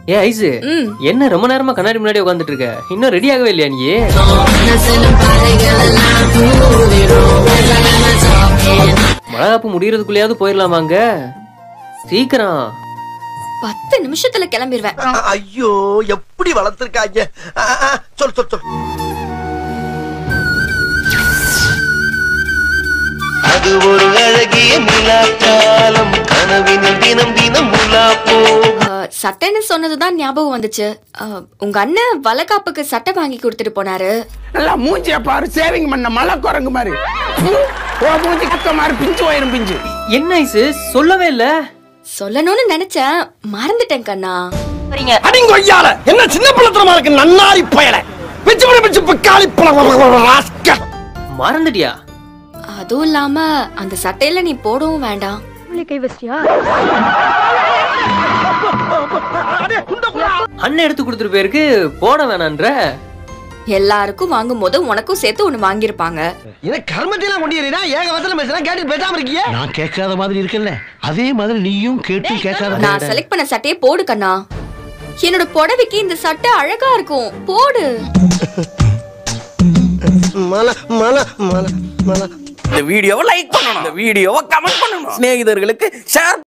ஏ ice ம் என்ன ரொம்ப நேரமா கண்ணாடி முன்னாடி உட்காந்துட்டு இருக்க இன்னும் ரெடி ஆகவே இல்லையா நீ வளகாப்பு முடியறதுக்குள்ளேயாவது போயிடலாமாங்க சீக்கிரம் பத்து நிமிஷத்துல கிளம்பிடுவேன் ஐயோ எப்படி வளர்த்திருக்காங்க ஆ, ஆ, சொல் சொல் சொல் அது ஒரு அழகிய நிலாக்காலம் கனவினில் தினம் தினம் உலா போ அஹ், சட்டைன்னு சொன்னதுதான் ஞாபகம் வந்துச்சு அஹ், உங்க அண்ணன் வளகாப்புக்கு சட்டை வாங்கி கொடுத்துட்டு போனாரு நல்லா மூஞ்சிய பாரு சேவிங் பண்ண மலை குரங்கு மாதிரி ம், உன் மூஞ்சி கத்த மாதிரி பிஞ்சு போயிரும் பிஞ்சு என்ன ஐசு சொல்லவே இல்ல சொல்லணும்னு நினைச்சேன் மறந்துட்டேன் கண்ணா அடிங்க ஐயால என்ன சின்ன பிள்ளத்தனமா இருக்கு நன்னாரி பயல பிச்சு பிடி பிச்சு பிக்காளி பழம் மறந்துட்டியா அதுவும் இல்லாம அந்த சட்டையில நீ போடவும் வேண்டாம் அண்ணன் எடுத்து கொடுத்துட்டு போயிருக்கு போட வேணான்ற எல்லாருக்கும் வாங்கும் போது உனக்கும் சேர்த்து ஒண்ணு வாங்கியிருப்பாங்க இத கர்மத்தையெல்லாம் கொண்டு ஏறினா ஏக வசனம் பேசுனா கேட்டு பேசாம இருக்கியே நான் கேட்காத மாதிரி இருக்கல அதே மாதிரி நீயும் கேட்டு கேட்காத நான் செலக்ட் பண்ண சட்டையை போடு கண்ணா என்னோட புடவைக்கு இந்த சட்டை அழகா இருக்கும் போடு மல மல மல மல இந்த வீடியோவை லைக் பண்ணணும் இந்த வீடியோவை கமெண்ட் பண்ணணும் சிநேகிதர்களுக்கு ஷேர்